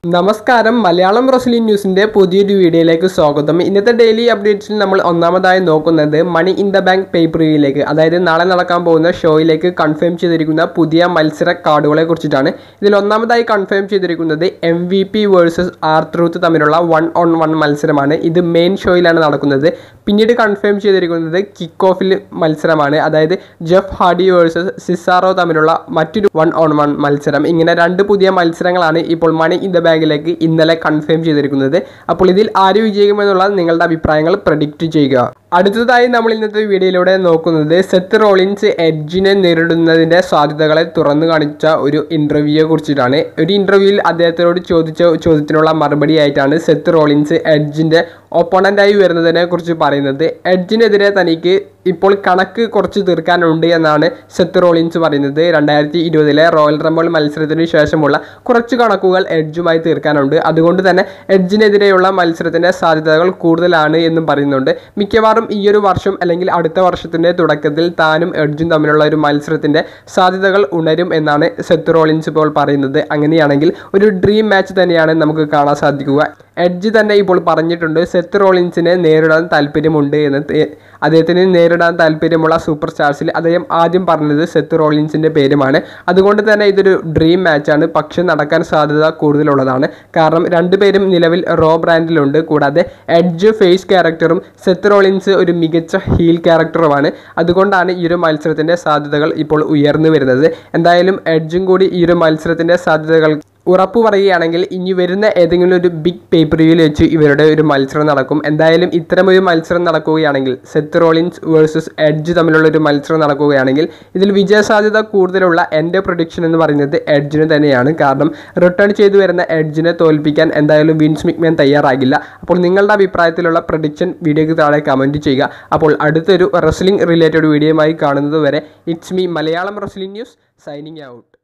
നമസ്കാരം മലയാളം റെസ്ലിംഗ് ന്യൂസിൻ്റെ പുതിയൊരു വീഡിയോയിലേക്ക് സ്വാഗതം ഇന്നത്തെ ഡെയിലി അപ്ഡേറ്റ്സിൽ നമ്മൾ ഒന്നാമതായി നോക്കുന്നത് money in the bank pay പ്രിവ്യൂയിലേക്ക് അതായത് നാളെ നടക്കാൻ പോകുന്ന ഷോയിലേക്ക് കൺഫേം ചെയ്തിരിക്കുന്ന പുതിയ മത്സര കാർഡുകളെ കുറിച്ചിട്ടാണ് ഇതിൽ ഒന്നാമതായി കൺഫേം ചെയ്തിരിക്കുന്നത് M V P versus R truth തമ്മിലുള്ള വൺ ഓൺ വൺ മത്സരമാണ് ഇത് മെയിൻ ഷോയിലാണ് നടക്കുന്നത് പിന്നീട് കൺഫേം ചെയ്തിരിക്കുന്നത് കിക്ക് ഓഫിൽ മത്സരമാണ് അതായത് ജെഫ് ഹാർഡി വേഴ്സസ് സിസാറോ തമ്മിലുള്ള മറ്റൊരു വൺ ഓൺ വൺ മത്സരം ഇങ്ങനെ രണ്ട് പുതിയ മത്സരങ്ങളാണ് ഇപ്പോൾ മണി ഇൻ ദ ബാങ്കിലേക്ക് ഇന്നലെ കൺഫേം ചെയ്തിരിക്കുന്നത് അപ്പോൾ ഇതിൽ ആര് വിജയിക്കുമെന്നുള്ള നിങ്ങളുടെ അഭിപ്രായങ്ങൾ പ്രഡിക്റ്റ് ചെയ്യുക അടുത്തതായി നമ്മൾ ഇന്നത്തെ വീഡിയോയിലൂടെ നോക്കുന്നത് സെത്ത് റോളിൻസ് എഡ്ജിനെ നേരിടുന്നതിൻ്റെ സാധ്യതകളെ തുറന്നു കാണിച്ച ഒരു ഇൻ്റർവ്യൂയെ കുറിച്ചിട്ടാണ് ഒരു ഇൻ്റർവ്യൂവിൽ അദ്ദേഹത്തിനോട് ചോദിച്ച ചോദ്യത്തിനുള്ള മറുപടി ആയിട്ടാണ് സെത്ത് റോളിൻസ് എഡ്ജിൻ്റെ ഒപ്പോണൻ്റായി വരുന്നതിനെ കുറിച്ച് പറയുന്നത് എഡ്ജിനെതിരെ തനിക്ക് ഇപ്പോൾ കണക്ക് കുറച്ച് തീർക്കാനുണ്ട് എന്നാണ് സെത്ത് റോളിൻസ് പറയുന്നത് രണ്ടായിരത്തി ഇരുപതിലെ റോയൽ റംബിൾ മത്സരത്തിന് ശേഷമുള്ള കുറച്ച് കണക്കുകൾ എഡ്ജുമായി തീർക്കാനുണ്ട് അതുകൊണ്ട് തന്നെ എഡ്ജിനെതിരെയുള്ള മത്സരത്തിൻ്റെ സാധ്യതകൾ കൂടുതലാണ് എന്നും പറയുന്നുണ്ട് മിക്കവാറും ഈ ഒരു വർഷം അല്ലെങ്കിൽ അടുത്ത വർഷത്തിൻ്റെ തുടക്കത്തിൽ താനും എഡ്ജും തമ്മിലുള്ള ഒരു മത്സരത്തിൻ്റെ സാധ്യതകൾ ഉണരും എന്നാണ് സെത്ത് റോളിൻസ് ഇപ്പോൾ പറയുന്നത് അങ്ങനെയാണെങ്കിൽ ഒരു ഡ്രീം മാച്ച് തന്നെയാണ് നമുക്ക് കാണാൻ സാധിക്കുക എഡ്ജ് തന്നെ ഇപ്പോൾ പറഞ്ഞിട്ടുണ്ട് സെത്ത് റോളിൻസിനെ നേരിടാൻ താല്പര്യമുണ്ട് എന്ന് തെ- അദ്ദേഹത്തിന് നേരിടാൻ താല്പര്യമുള്ള സൂപ്പർ സ്റ്റാർസിൽ അദ്ദേഹം ആദ്യം പറഞ്ഞത് സെത്ത് റോളിൻസിൻ്റെ പേരുമാണ് അതുകൊണ്ട് തന്നെ ഇതൊരു ഡ്രീം മാച്ചാണ് പക്ഷെ നടക്കാൻ സാധ്യത കൂടുതലുള്ളതാണ് കാരണം രണ്ടുപേരും നിലവിൽ റോ ബ്രാൻഡിലുണ്ട് കൂടാതെ എഡ്ജ് ഫേസ് ക്യാരക്ടറും സെത്ത് റോളിൻസ് ഒരു മികച്ച ഹീൽ ക്യാരക്ടറുമാണ് അതുകൊണ്ടാണ് ഈ ഒരു മത്സരത്തിൻ്റെ സാധ്യതകൾ ഇപ്പോൾ ഉയർന്നു വരുന്നത് എന്തായാലും എഡ്ജും കൂടി ഈ ഒരു മത്സരത്തിൻ്റെ സാധ്യതകൾ ഉറപ്പ് പറയുകയാണെങ്കിൽ ഇനി വരുന്ന ഏതെങ്കിലും ഒരു ബിഗ് പേപ്പറിയിൽ വെച്ച് ഇവരുടെ ഒരു മത്സരം നടക്കും എന്തായാലും ഇത്തരമൊരു മത്സരം നടക്കുകയാണെങ്കിൽ സെത്ത് റോളിൻസ് വേഴ്സസ് എഡ്ജ് തമ്മിലുള്ള ഒരു മത്സരം നടക്കുകയാണെങ്കിൽ ഇതിൽ വിജയസാധ്യത കൂടുതലുള്ള എൻ്റെ പ്രൊഡിക്ഷൻ എന്ന് പറയുന്നത് എഡ്ജിന് തന്നെയാണ് കാരണം റിട്ടേൺ ചെയ്തു വരുന്ന എഡ്ജിനെ തോൽപ്പിക്കാൻ എന്തായാലും വിൻസ് മിക്മാൻ തയ്യാറാകില്ല അപ്പോൾ നിങ്ങളുടെ അഭിപ്രായത്തിലുള്ള പ്രൊഡിക്ഷൻ വീഡിയോയ്ക്ക് താഴെ കമൻറ്റ് ചെയ്യുക അപ്പോൾ അടുത്തൊരു റെസ്ലിംഗ് റിലേറ്റഡ് വീഡിയോയുമായി കാണുന്നത് വരെ it's me Malayalam wrestling news signing out